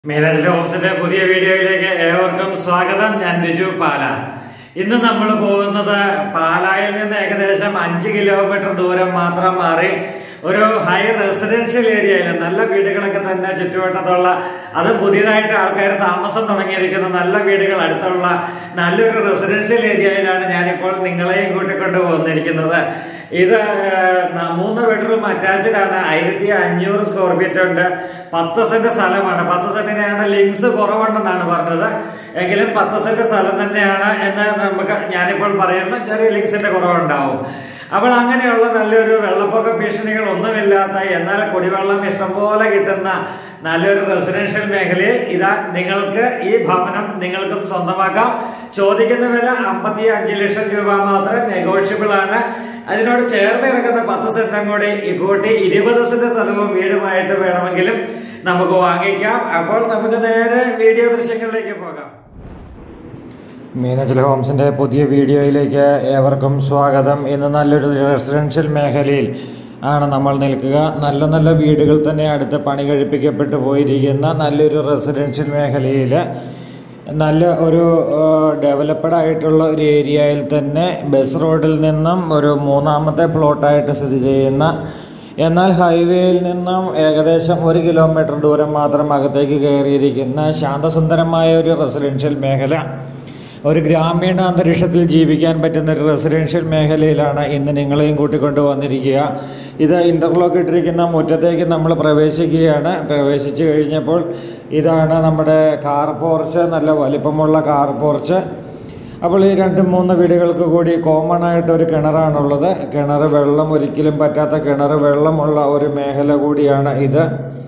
മീനജ് ഹോംസിന്റെ പുതിയ വീഡിയോയിലേക്ക് ഏവർക്കും സ്വാഗതം ഞാൻ ബിജു പാല ഇന്ന് നമ്മൾ പോകുന്നത് പാലായിൽ നിന്ന് ഏകദേശം അഞ്ച് കിലോമീറ്റർ ദൂരം മാത്രം മാറി ഒരു ഹൈ റെസിഡൻഷ്യൽ ഏരിയയിൽ നല്ല വീടുകളൊക്കെ തന്നെ ചുറ്റുവട്ടത്തുള്ള അത് പുതിയതായിട്ട് ആൾക്കാർ താമസം തുടങ്ങിയിരിക്കുന്ന നല്ല വീടുകൾ അടുത്തുള്ള നല്ലൊരു റെസിഡൻഷ്യൽ ഏരിയയിലാണ് ഞാനിപ്പോൾ നിങ്ങളെയും കൂട്ടിക്കൊണ്ട് പോകുന്നിരിക്കുന്നത് ഇത് ന- മൂന്ന് ബെഡ്റൂം അറ്റാച്ച്ഡ് ആണ് ആയിരത്തി അഞ്ഞൂറ് സ്ക്വയർ ഫീറ്റ് ഉണ്ട് പത്ത് സെന്റ് സ്ഥലമാണ് പത്ത് സെന്റിനാണ് ലിങ്സ് കുറവുണ്ടെന്നാണ് പറഞ്ഞത് എങ്കിലും പത്ത് സെന്റ് സ്ഥലം തന്നെയാണ് എന്ന് നമുക്ക് ഞാനിപ്പോൾ പറയുന്ന ചെറിയ ലിങ്സിന്റെ കുറവുണ്ടാവും അപ്പോൾ അങ്ങനെയുള്ള നല്ലൊരു വെള്ളപ്പൊക്ക ഭീഷണികൾ ഒന്നുമില്ലാത്ത എന്നാൽ കുടിവെള്ളം ഇഷ്ടംപോലെ കിട്ടുന്ന നല്ലൊരു റെസിഡൻഷ്യൽ മേഖലയിൽ ഇതാ നിങ്ങൾക്ക് ഈ ഭവനം നിങ്ങൾക്കും സ്വന്തമാക്കാം ചോദിക്കുന്ന വില അമ്പത്തി അഞ്ച് ലക്ഷം രൂപ മാത്രം നെഗോഷ്യബിൾ ആണ് അതിനോട് ചേർന്ന് കിടക്കുന്ന പത്ത് സെന്റും കൂടി ഈ കൂട്ടി ഇരുപത് സെന്റ് സ്ഥലവും വീടുമായിട്ട് വേണമെങ്കിലും നമുക്ക് വാങ്ങിക്കാം അപ്പോൾ നമുക്ക് നേരെ വീഡിയോ ദൃശ്യങ്ങളിലേക്ക് പോകാം മീനച്ചൽ ഹോംസിൻ്റെ പുതിയ വീഡിയോയിലേക്ക് ഏവർക്കും സ്വാഗതം ഇന്ന് നല്ലൊരു റെസിഡൻഷ്യൽ മേഖലയിൽ ആണ് നമ്മൾ നിൽക്കുക നല്ല നല്ല വീടുകൾ തന്നെ അടുത്ത് പണി കഴിപ്പിക്കപ്പെട്ടു പോയിരിക്കുന്ന നല്ലൊരു റെസിഡൻഷ്യൽ മേഖലയിൽ നല്ല ഒരു ഡെവലപ്ഡ് ആയിട്ടുള്ള ഒരു ഏരിയയിൽ തന്നെ ബസ് റോഡിൽ നിന്നും ഒരു മൂന്നാമത്തെ പ്ലോട്ടായിട്ട് സ്ഥിതി ചെയ്യുന്ന എന്നാൽ ഹൈവേയിൽ നിന്നും ഏകദേശം ഒരു കിലോമീറ്റർ ദൂരം മാത്രം അകത്തേക്ക് കയറിയിരിക്കുന്ന ശാന്തസുന്ദരമായ ഒരു റെസിഡൻഷ്യൽ മേഖല ഒരു ഗ്രാമീണ അന്തരീക്ഷത്തിൽ ജീവിക്കാൻ പറ്റുന്ന ഒരു റെസിഡൻഷ്യൽ മേഖലയിലാണ് ഇന്ന് നിങ്ങളെയും കൂട്ടിക്കൊണ്ട് വന്നിരിക്കുക ഇത് ഇൻ്റർലോക്ക് ഇട്ടിരിക്കുന്ന മുറ്റത്തേക്ക് നമ്മൾ പ്രവേശിക്കുകയാണ് പ്രവേശിച്ചു കഴിഞ്ഞപ്പോൾ ഇതാണ് നമ്മുടെ കാർ പോർച്ച് നല്ല വലിപ്പമുള്ള കാർ പോർച്ച് അപ്പോൾ ഈ രണ്ട് മൂന്ന് വീടുകൾക്ക് കൂടി കോമൺ ആയിട്ട് ഒരു കിണറാണുള്ളത് കിണർ വെള്ളം ഒരിക്കലും പറ്റാത്ത കിണർ വെള്ളമുള്ള ഒരു മേഖല കൂടിയാണ് ഇത്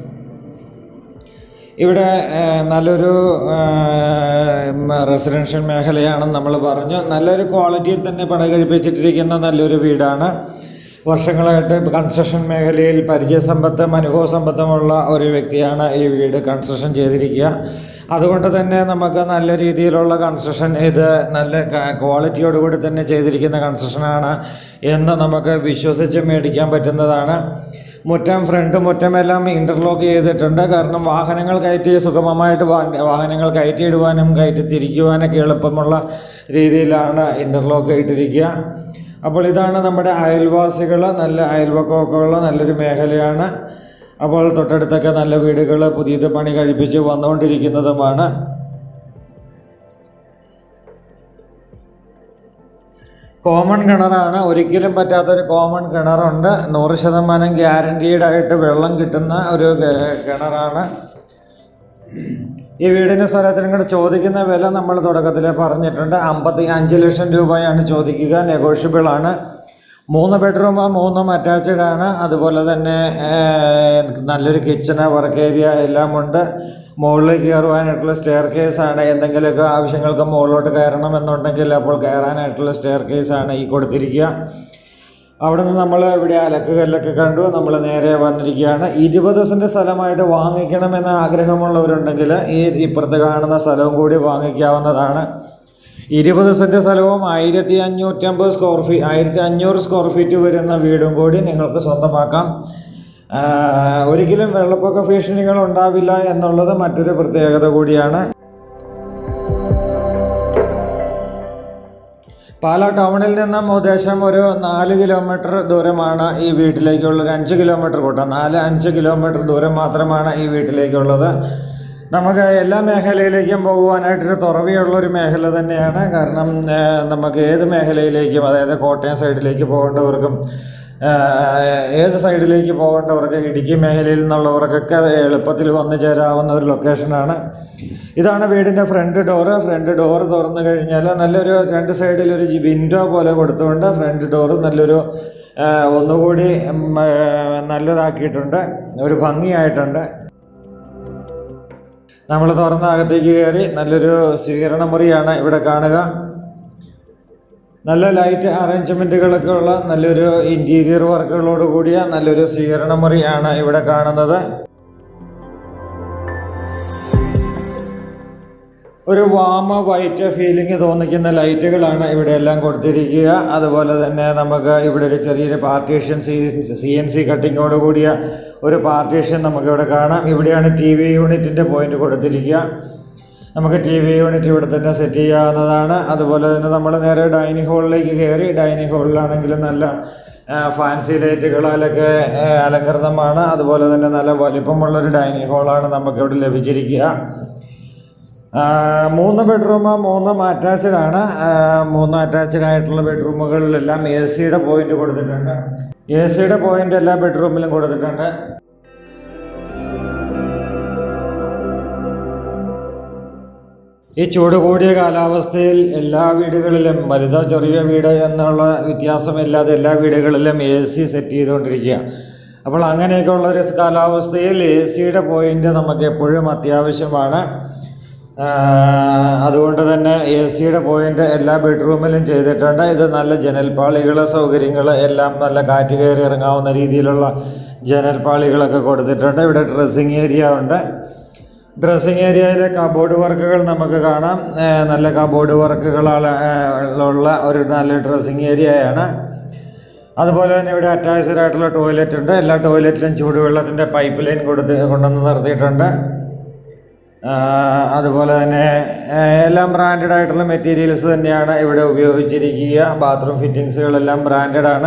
ഇവിടെ ഏഹ്, നല്ലൊരു റെസിഡൻഷ്യൽ മേഖലയാണെന്ന് നമ്മൾ പറഞ്ഞു നല്ലൊരു ക്വാളിറ്റിയിൽ തന്നെ പണി കഴിപ്പിച്ചിട്ടിരിക്കുന്ന നല്ലൊരു വീടാണ് വർഷങ്ങളായിട്ട് കൺസ്ട്രക്ഷൻ മേഖലയിൽ പരിചയസമ്പത്തും അനുഭവസമ്പത്തുമുള്ള ഒരു വ്യക്തിയാണ് ഈ വീട് കൺസ്ട്രക്ഷൻ ചെയ്തിരിക്കുക അതുകൊണ്ട് തന്നെ നമുക്ക് നല്ല രീതിയിലുള്ള കൺസ്ട്രക്ഷൻ ഇത് നല്ല ക- ക്വാളിറ്റിയോടുകൂടി തന്നെ ചെയ്തിരിക്കുന്ന കൺസ്ട്രക്ഷനാണ് എന്ന് നമുക്ക് വിശ്വസിച്ച് മേടിക്കാൻ പറ്റുന്നതാണ് മുറ്റം ഫ്രണ്ട് മുറ്റമെല്ലാം ഇൻ്റർലോക്ക് ചെയ്തിട്ടുണ്ട് കാരണം വാഹനങ്ങൾ കയറ്റി സുഗമമായിട്ട് വാ- വാഹനങ്ങൾ കയറ്റിയിടുവാനും കയറ്റി തിരിക്കുവാനൊക്കെ എളുപ്പമുള്ള രീതിയിലാണ് ഇൻ്റർലോക്ക് ഇട്ടിരിക്കുക അപ്പോൾ ഇതാണ് നമ്മുടെ അയൽവാസികൾ നല്ല അയൽവക്കമൊക്കെ ഉള്ള നല്ലൊരു മേഖലയാണ് അപ്പോൾ തൊട്ടടുത്തൊക്കെ നല്ല വീടുകൾ പുതിയത് പണി കഴിപ്പിച്ച് വന്നുകൊണ്ടിരിക്കുന്നതുമാണ് കോമൺ കിണറാണ് ഒരിക്കലും പറ്റാത്തൊരു കോമൺ കിണറുണ്ട് നൂറ് ശതമാനം ഗ്യാരണ്ടീഡ് ആയിട്ട് വെള്ളം കിട്ടുന്ന ഒരു ഗ- കിണറാണ് ഈ വീടിൻ്റെ സ്ഥലത്തിനും കൂടെ ചോദിക്കുന്ന വില നമ്മൾ തുടക്കത്തിൽ പറഞ്ഞിട്ടുണ്ട് അമ്പത്തി അഞ്ച് ലക്ഷം രൂപയാണ് ചോദിക്കുക നെഗോഷ്യബിൾ ആണ് മൂന്ന് ബെഡ്റൂം മൂന്നും അറ്റാച്ച്ഡ് ആണ് അതുപോലെ തന്നെ ഏഹ്, നല്ലൊരു കിച്ചണ് വർക്ക് ഏരിയ എല്ലാം ഉണ്ട് മുകളിലേക്ക് കയറുവാനായിട്ടുള്ള സ്റ്റെയർ കേസാണ് എന്തെങ്കിലുമൊക്കെ ആവശ്യങ്ങൾക്ക് മുകളിലോട്ട് കയറണമെന്നുണ്ടെങ്കിൽ അപ്പോൾ കയറാനായിട്ടുള്ള സ്റ്റെയർ കേസാണ് ഈ കൊടുത്തിരിക്കുക അവിടെ നിന്ന് നമ്മൾ ഇവിടെ അലക്കുകല്ലൊക്കെ കണ്ടു നമ്മൾ നേരെ വന്നിരിക്കുകയാണ് ഇരുപത് സെൻറ്റ് സ്ഥലമായിട്ട് വാങ്ങിക്കണമെന്ന് ആഗ്രഹമുള്ളവരുണ്ടെങ്കിൽ ഈ ഇപ്പുറത്ത് കാണുന്ന സ്ഥലവും കൂടി വാങ്ങിക്കാവുന്നതാണ് ഇരുപത് സെൻറ്റ് സ്ഥലവും ആയിരത്തി അഞ്ഞൂറ്റമ്പത് സ്ക്വയർ ഫീറ്റ് ആയിരത്തി അഞ്ഞൂറ് സ്ക്വയർ ഫീറ്റ് വരുന്ന വീടും കൂടി നിങ്ങൾക്ക് സ്വന്തമാക്കാം ആ, ഒരിക്കലും വെള്ളപ്പൊക്ക ഭീഷണികൾ ഉണ്ടാവില്ല എന്നുള്ളത് മറ്റൊരു പ്രത്യേകത കൂടിയാണ് പാലാ ടൗണിൽ നിന്നും ഉദ്ദേശം ഒരു നാല് കിലോമീറ്റർ ദൂരമാണ് ഈ വീട്ടിലേക്കുള്ള ഒരു അഞ്ച് കിലോമീറ്റർ കൂട്ടാം നാല് അഞ്ച് കിലോമീറ്റർ ദൂരം മാത്രമാണ് ഈ വീട്ടിലേക്കുള്ളത് നമുക്ക് എല്ലാ മേഖലയിലേക്കും പോകുവാനായിട്ടൊരു തുറവിയുള്ള ഒരു മേഖല തന്നെയാണ് കാരണം ഏഹ്, നമുക്ക് ഏത് മേഖലയിലേക്കും അതായത് കോട്ടയം സൈഡിലേക്ക് പോകേണ്ടവർക്കും ഏഹ്, ഏത് സൈഡിലേക്ക് പോകേണ്ടവർക്ക് ഇടുക്കി മേഖലയിൽ നിന്നുള്ളവർക്കൊക്കെ എളുപ്പത്തിൽ വന്നു ചേരാവുന്ന ഒരു ലൊക്കേഷനാണ് ഇതാണ് വീടിൻ്റെ ഫ്രണ്ട് ഡോറ് ഫ്രണ്ട് ഡോറ് തുറന്നു കഴിഞ്ഞാൽ നല്ലൊരു രണ്ട് സൈഡിൽ ഒരു വിൻഡോ പോലെ കൊടുത്തുകൊണ്ട് ഫ്രണ്ട് ഡോറ് നല്ലൊരു ആ, ഒന്നുകൂടി ഉം, ആ, നല്ലതാക്കിയിട്ടുണ്ട് ഒരു ഭംഗിയായിട്ടുണ്ട് നമ്മൾ തുറന്ന അകത്തേക്ക് കയറി നല്ലൊരു സ്വീകരണ മുറിയാണ് ഇവിടെ കാണുക നല്ല ലൈറ്റ് അറേഞ്ച്മെൻറ്റുകളൊക്കെ ഉള്ള നല്ലൊരു ഇൻറ്റീരിയർ വർക്കുകളോട് കൂടിയ നല്ലൊരു സ്വീകരണ മുറിയാണ് ഇവിടെ കാണുന്നത് ഒരു വാമ വൈറ്റ് ഫീലിംഗ് തോന്നിക്കുന്ന ലൈറ്റുകളാണ് ഇവിടെ എല്ലാം കൊടുത്തിരിക്കുക അതുപോലെ തന്നെ നമുക്ക് ഇവിടെ ഒരു ചെറിയൊരു partition C C N C കട്ടിങ്ങോട് കൂടിയ ഒരു പാർട്ടീഷൻ നമുക്കിവിടെ കാണാം ഇവിടെയാണ് ടി വി യൂണിറ്റിൻ്റെ പോയിന്റ് കൊടുത്തിരിക്കുക നമുക്ക് ടി വി യൂണിറ്റ് ഇവിടെ തന്നെ സെറ്റ് ചെയ്യാവുന്നതാണ് അതുപോലെ തന്നെ നമ്മൾ നേരെ ഡൈനിങ് ഹാളിലേക്ക് കയറി ഡൈനിങ് ഹാളിലാണെങ്കിലും നല്ല ആ, ഫാൻസി ലൈറ്റുകളാലൊക്കെ ആ, അലങ്കൃതമാണ് അതുപോലെ തന്നെ നല്ല വലിപ്പമുള്ളൊരു ഡൈനിങ് ഹാളാണ് നമുക്കിവിടെ ലഭിച്ചിരിക്കുക ആ, മൂന്ന് ബെഡ്റൂം മൂന്നും അറ്റാച്ച്ഡ് ആണ് ആ, മൂന്ന് അറ്റാച്ച്ഡ് ആയിട്ടുള്ള ബെഡ്റൂമുകളിലെല്ലാം എ സിയുടെ പോയിന്റ് കൊടുത്തിട്ടുണ്ട് എ സിയുടെ പോയിന്റ് എല്ലാ ബെഡ്റൂമിലും കൊടുത്തിട്ടുണ്ട് ഈ ചൂട് കൂടിയ കാലാവസ്ഥയിൽ എല്ലാ വീടുകളിലും വലുതോ ചെറിയ വീട് എന്നുള്ള വ്യത്യാസമില്ലാതെ എല്ലാ വീടുകളിലും എ സി സെറ്റ് ചെയ്തുകൊണ്ടിരിക്കുക അപ്പോൾ അങ്ങനെയൊക്കെയുള്ള ഒരു കാലാവസ്ഥയിൽ എ സിയുടെ പോയിന്റ് നമുക്ക് എപ്പോഴും അത്യാവശ്യമാണ് ആ, അതുകൊണ്ട് തന്നെ എ സിയുടെ പോയിന്റ് എല്ലാ ബെഡ്റൂമിലും ചെയ്തിട്ടുണ്ട് ഇത് നല്ല ജനൽപ്പാളികൾ സൗകര്യങ്ങൾ എല്ലാം നല്ല കാറ്റ് കയറി ഇറങ്ങാവുന്ന രീതിയിലുള്ള ജനൽപ്പാളികളൊക്കെ കൊടുത്തിട്ടുണ്ട് ഇവിടെ ഡ്രസ്സിങ് ഏരിയ ഉണ്ട് ഡ്രസ്സിങ് ഏരിയയിലെ കബോർഡ് വർക്കുകൾ നമുക്ക് കാണാം ഏ, നല്ല കബോർഡ് വർക്കുകളാണ് ഉള്ള ഒരു നല്ല ഡ്രസ്സിങ് ഏരിയയാണ് അതുപോലെ തന്നെ ഇവിടെ അറ്റാച്ച്ഡ് ആയിട്ടുള്ള ടോയ്ലറ്റ് ഉണ്ട് എല്ലാ ടോയ്ലറ്റിലും ചൂടുവെള്ളത്തിൻ്റെ പൈപ്പ് ലൈൻ കൊടുത്ത് കൊണ്ടുവന്ന് നിർത്തിയിട്ടുണ്ട് ആ, അതുപോലെ തന്നെ ഏ, എല്ലാം ബ്രാൻഡഡ് ആയിട്ടുള്ള മെറ്റീരിയൽസ് തന്നെയാണ് ഇവിടെ ഉപയോഗിച്ചിരിക്കുക ബാത്റൂം ഫിറ്റിങ്സുകളെല്ലാം ബ്രാൻഡഡ് ആണ്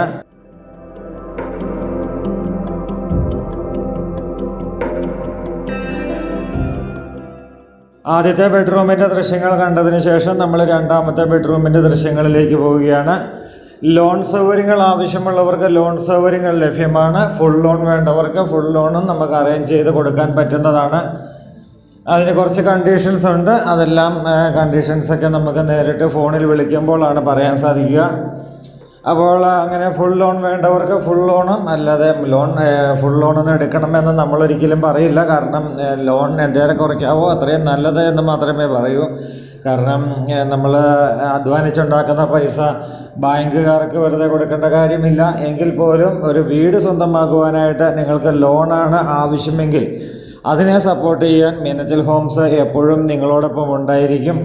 ആദ്യത്തെ ബെഡ്റൂമിൻ്റെ ദൃശ്യങ്ങൾ കണ്ടതിന് ശേഷം നമ്മൾ രണ്ടാമത്തെ ബെഡ്റൂമിൻ്റെ ദൃശ്യങ്ങളിലേക്ക് പോവുകയാണ് ലോൺ സൗകര്യങ്ങൾ ആവശ്യമുള്ളവർക്ക് ലോൺ സൗകര്യങ്ങൾ ലഭ്യമാണ് ഫുൾ ലോൺ വേണ്ടവർക്ക് ഫുൾ ലോണും നമുക്ക് അറേഞ്ച് ചെയ്ത് കൊടുക്കാൻ പറ്റുന്നതാണ് അതിന് കുറച്ച് കണ്ടീഷൻസ് ഉണ്ട് അതെല്ലാം കണ്ടീഷൻസൊക്കെ നമുക്ക് നേരിട്ട് ഫോണിൽ വിളിക്കുമ്പോഴാണ് പറയാൻ സാധിക്കുക അപ്പോൾ അങ്ങനെ ഫുൾ ലോൺ വേണ്ടവർക്ക് ഫുൾ ലോണും അല്ലാതെ ലോൺ ഫുൾ ലോണൊന്നും എടുക്കണമെന്ന് നമ്മളൊരിക്കലും പറയില്ല കാരണം ഏഹ്, ലോൺ എന്തേരം കുറയ്ക്കാവോ അത്രയും നല്ലത് എന്ന് മാത്രമേ പറയൂ കാരണം നമ്മൾ അധ്വാനിച്ചുണ്ടാക്കുന്ന പൈസ ബാങ്കുകാർക്ക് വെറുതെ കൊടുക്കേണ്ട കാര്യമില്ല എങ്കിൽ പോലും ഒരു വീട് സ്വന്തമാക്കുവാനായിട്ട് നിങ്ങൾക്ക് ലോണാണ് ആവശ്യമെങ്കിൽ അതിനെ സപ്പോർട്ട് ചെയ്യാൻ മിനച്ചൽ ഹോംസ് എപ്പോഴും നിങ്ങളോടൊപ്പം ഉണ്ടായിരിക്കും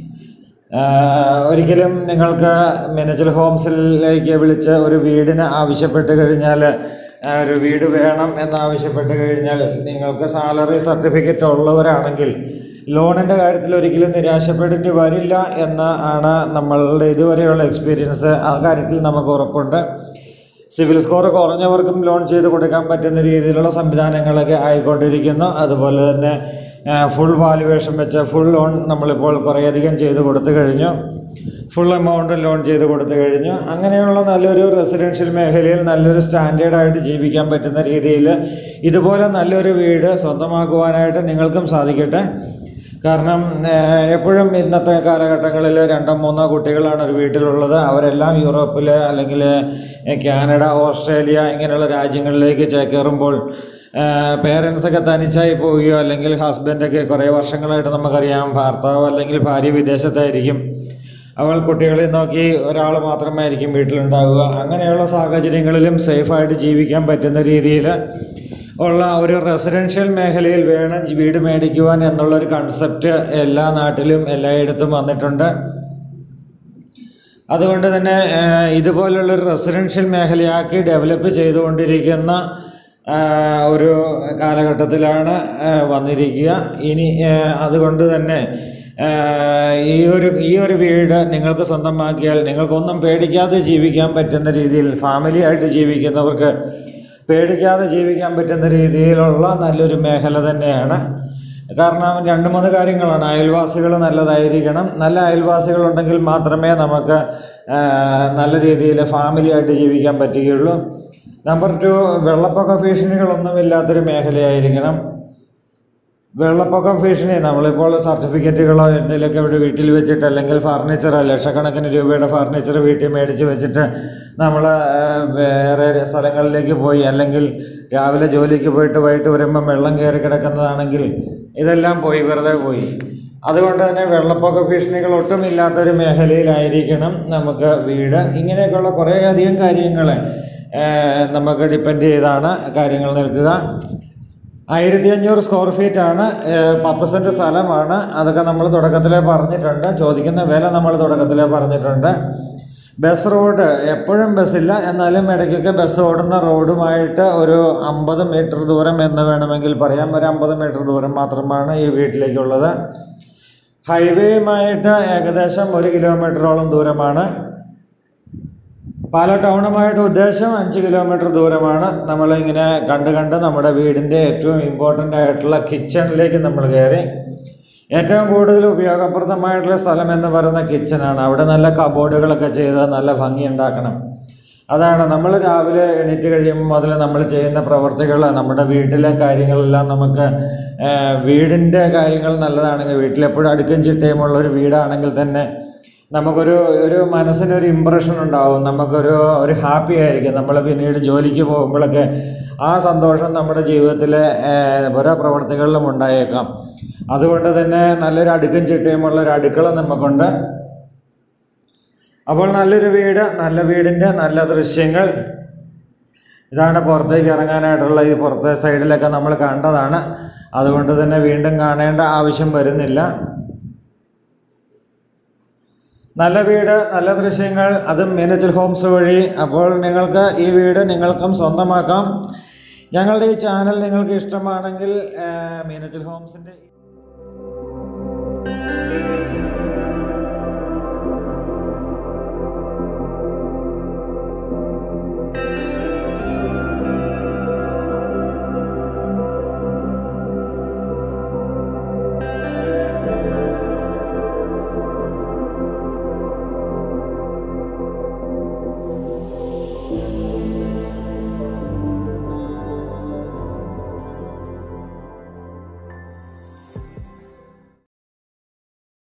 ആഹ് ഒരിക്കലും നിങ്ങൾക്ക് മിനച്ചൽ ഹോംസിലേക്ക് വിളിച്ച് ഒരു വീടിന് ആവശ്യപ്പെട്ട് കഴിഞ്ഞാൽ ആഹ് ഒരു വീട് വേണം എന്നാവശ്യപ്പെട്ട് കഴിഞ്ഞാൽ നിങ്ങൾക്ക് സാലറി സർട്ടിഫിക്കറ്റ് ഉള്ളവരാണെങ്കിൽ ലോണിൻ്റെ കാര്യത്തിൽ ഒരിക്കലും നിരാശപ്പെടേണ്ടി വരില്ല എന്ന് ആണ് നമ്മളുടെ ഇതുവരെയുള്ള എക്സ്പീരിയൻസ് ആ കാര്യത്തിൽ നമുക്ക് ഉറപ്പുണ്ട് സിവിൽ സ്കോർ കുറഞ്ഞവർക്കും ലോൺ ചെയ്ത് കൊടുക്കാൻ പറ്റുന്ന രീതിയിലുള്ള സംവിധാനങ്ങളൊക്കെ ആയിക്കൊണ്ടിരിക്കുന്നു അതുപോലെ തന്നെ ഫുൾ വാലുവേഷൻ വെച്ച് ഫുൾ ലോൺ നമ്മളിപ്പോൾ കുറേയധികം ചെയ്ത് കൊടുത്തു കഴിഞ്ഞു ഫുൾ എമൗണ്ട് ലോൺ ചെയ്ത് കൊടുത്തു കഴിഞ്ഞു അങ്ങനെയുള്ള നല്ലൊരു റെസിഡൻഷ്യൽ മേഖലയിൽ നല്ലൊരു സ്റ്റാൻഡേർഡായിട്ട് ജീവിക്കാൻ പറ്റുന്ന രീതിയിൽ ഇതുപോലെ നല്ലൊരു വീട് സ്വന്തമാക്കുവാനായിട്ട് നിങ്ങൾക്കും സാധിക്കട്ടെ കാരണം ഏഹ്, എപ്പോഴും ഇന്നത്തെ കാലഘട്ടങ്ങളിൽ രണ്ടോ മൂന്നോ കുട്ടികളാണ് ഒരു വീട്ടിലുള്ളത് അവരെല്ലാം യൂറോപ്പിൽ അല്ലെങ്കിൽ ഏഹ്, കാനഡ ഓസ്ട്രേലിയ ഇങ്ങനെയുള്ള രാജ്യങ്ങളിലേക്ക് ചേക്കേറുമ്പോൾ പേരൻസൊക്കെ തനിച്ചായി പോവുകയോ അല്ലെങ്കിൽ ഹസ്ബൻഡൊക്കെ കുറേ വർഷങ്ങളായിട്ട് നമുക്കറിയാം ഭർത്താവ് അല്ലെങ്കിൽ ഭാര്യ വിദേശത്തായിരിക്കും അവൾ കുട്ടികളെ നോക്കി ഒരാൾ മാത്രമായിരിക്കും വീട്ടിലുണ്ടാവുക അങ്ങനെയുള്ള സാഹചര്യങ്ങളിലും സേഫായിട്ട് ജീവിക്കാൻ പറ്റുന്ന രീതിയിൽ ഉള്ള ഒരു റെസിഡൻഷ്യൽ മേഖലയിൽ വേണം വീട് മേടിക്കുവാൻ എന്നുള്ളൊരു കൺസെപ്റ്റ് എല്ലാ നാട്ടിലും എല്ലായിടത്തും വന്നിട്ടുണ്ട് അതുകൊണ്ട് തന്നെ ഏഹ്, ഇതുപോലുള്ളൊരു റെസിഡൻഷ്യൽ മേഖലയാക്കി ഡെവലപ്പ് ചെയ്തുകൊണ്ടിരിക്കുന്ന ആഹ്, ഒരു കാലഘട്ടത്തിലാണ് ആഹ്, വന്നിരിക്കുക ഇനി ഏഹ്, അതുകൊണ്ട് തന്നെ ആഹ്, ഈ ഒരു ഈ ഒരു വീട് നിങ്ങൾക്ക് സ്വന്തമാക്കിയാൽ നിങ്ങൾക്കൊന്നും പേടിക്കാതെ ജീവിക്കാൻ പറ്റുന്ന രീതിയിൽ ഫാമിലി ആയിട്ട് ജീവിക്കുന്നവർക്ക് പേടിക്കാതെ ജീവിക്കാൻ പറ്റുന്ന രീതിയിലുള്ള നല്ലൊരു മേഖല തന്നെയാണ് കാരണം രണ്ട് മൂന്ന് കാര്യങ്ങളാണ് അയൽവാസികൾ നല്ലതായിരിക്കണം നല്ല അയൽവാസികൾ ഉണ്ടെങ്കിൽ മാത്രമേ നമുക്ക് ആ, നല്ല രീതിയിൽ ഫാമിലി ആയിട്ട് ജീവിക്കാൻ പറ്റുകയുള്ളൂ നമ്പർ ടു വെള്ളപ്പൊക്ക ഭീഷണികളൊന്നുമില്ലാത്തൊരു മേഖലയായിരിക്കണം വെള്ളപ്പൊക്കം ഭീഷണി നമ്മളിപ്പോൾ സർട്ടിഫിക്കറ്റുകളോ എന്തെങ്കിലുമൊക്കെ ഇവിടെ വീട്ടിൽ വെച്ചിട്ട് അല്ലെങ്കിൽ ഫർണിച്ചർ ലക്ഷക്കണക്കിന് രൂപയുടെ ഫർണിച്ചർ വീട്ടിൽ മേടിച്ച് വെച്ചിട്ട് നമ്മൾ വേറെ സ്ഥലങ്ങളിലേക്ക് പോയി അല്ലെങ്കിൽ രാവിലെ ജോലിക്ക് പോയിട്ട് വൈകിട്ട് വരുമ്പം വെള്ളം കയറി കിടക്കുന്നതാണെങ്കിൽ ഇതെല്ലാം പോയി വെറുതെ പോയി അതുകൊണ്ട് തന്നെ വെള്ളപ്പൊക്ക ഭീഷണികൾ ഒട്ടും ഇല്ലാത്തൊരു മേഖലയിലായിരിക്കണം നമുക്ക് വീട് ഇങ്ങനെയൊക്കെയുള്ള കുറേയധികം കാര്യങ്ങൾ നമുക്ക് ഡിപ്പെൻഡ് ചെയ്താണ് കാര്യങ്ങൾ നിൽക്കുക ആയിരത്തി അഞ്ഞൂറ് സ്ക്വയർ ഫീറ്റ് ആണ് ഏഹ് പത്ത് സെൻറ്റ് സ്ഥലമാണ് അതൊക്കെ നമ്മൾ തുടക്കത്തിലേ പറഞ്ഞിട്ടുണ്ട് ചോദിക്കുന്ന വില നമ്മൾ തുടക്കത്തിലേ പറഞ്ഞിട്ടുണ്ട് ബസ് റോഡ് എപ്പോഴും ബസ്സില്ല എന്നാലും ഇടയ്ക്കൊക്കെ ബസ് ഓടുന്ന റോഡുമായിട്ട് ഒരു അമ്പത് മീറ്റർ ദൂരം എന്ന് വേണമെങ്കിൽ പറയാം ഒരു അമ്പത് മീറ്റർ ദൂരം മാത്രമാണ് ഈ വീട്ടിലേക്കുള്ളത് ഹൈവേയുമായിട്ട് ഏകദേശം ഒരു കിലോമീറ്ററോളം ദൂരമാണ് പാല ടൗണുമായിട്ട് ഉദ്ദേശം അഞ്ച് കിലോമീറ്റർ ദൂരമാണ് നമ്മളിങ്ങനെ കണ്ട് കണ്ട് നമ്മുടെ വീടിൻ്റെ ഏറ്റവും ഇമ്പോർട്ടൻ്റ് ആയിട്ടുള്ള കിച്ചണിലേക്ക് നമ്മൾ കയറി ഏറ്റവും കൂടുതൽ ഉപയോഗപ്രദമായിട്ടുള്ള സ്ഥലം എന്ന് പറയുന്ന കിച്ചണാണ് അവിടെ നല്ല കബോർഡുകളൊക്കെ ചെയ്ത് നല്ല ഭംഗി ഉണ്ടാക്കണം അതാണ് നമ്മൾ രാവിലെ എണീറ്റ് കഴിയുമ്പോൾ മുതൽ നമ്മൾ ചെയ്യുന്ന പ്രവർത്തികൾ നമ്മുടെ വീട്ടിലെ കാര്യങ്ങളെല്ലാം നമുക്ക് ഏഹ്, വീടിൻ്റെ കാര്യങ്ങൾ നല്ലതാണെങ്കിൽ വീട്ടിലെപ്പോഴും അടുക്കും ചിട്ടയുമുള്ള ഒരു വീടാണെങ്കിൽ തന്നെ നമുക്കൊരു ഒരു മനസ്സിനൊരു ഇമ്പ്രഷൻ ഉണ്ടാവും നമുക്കൊരു ഒരു ഹാപ്പി ആയിരിക്കും നമ്മൾ പിന്നീട് ജോലിക്ക് പോകുമ്പോഴൊക്കെ ആ സന്തോഷം നമ്മുടെ ജീവിതത്തിലെ ഏഹ്, ഓരോ പ്രവർത്തികളിലും ഉണ്ടായേക്കാം അതുകൊണ്ട് തന്നെ നല്ലൊരു അടുക്കും ചിട്ടയുമുള്ള ഒരു അടുക്കള നമുക്കുണ്ട് അപ്പോൾ നല്ലൊരു വീട് നല്ല വീടിൻ്റെ നല്ല ദൃശ്യങ്ങൾ ഇതാണ് പുറത്തേക്ക് ഇറങ്ങാനായിട്ടുള്ള ഈ പുറത്തെ സൈഡിലൊക്കെ നമ്മൾ കണ്ടതാണ് അതുകൊണ്ട് തന്നെ വീണ്ടും കാണേണ്ട ആവശ്യം വരുന്നില്ല നല്ല വീട് നല്ല ദൃശ്യങ്ങൾ അതും മീനച്ചിൽ ഹോംസ് വഴി അപ്പോൾ നിങ്ങൾക്ക് ഈ വീട് നിങ്ങൾക്കും സ്വന്തമാക്കാം ഞങ്ങളുടെ ഈ ചാനൽ നിങ്ങൾക്ക് ഇഷ്ടമാണെങ്കിൽ ആ, മീനച്ചിൽ ഹോംസിൻ്റെ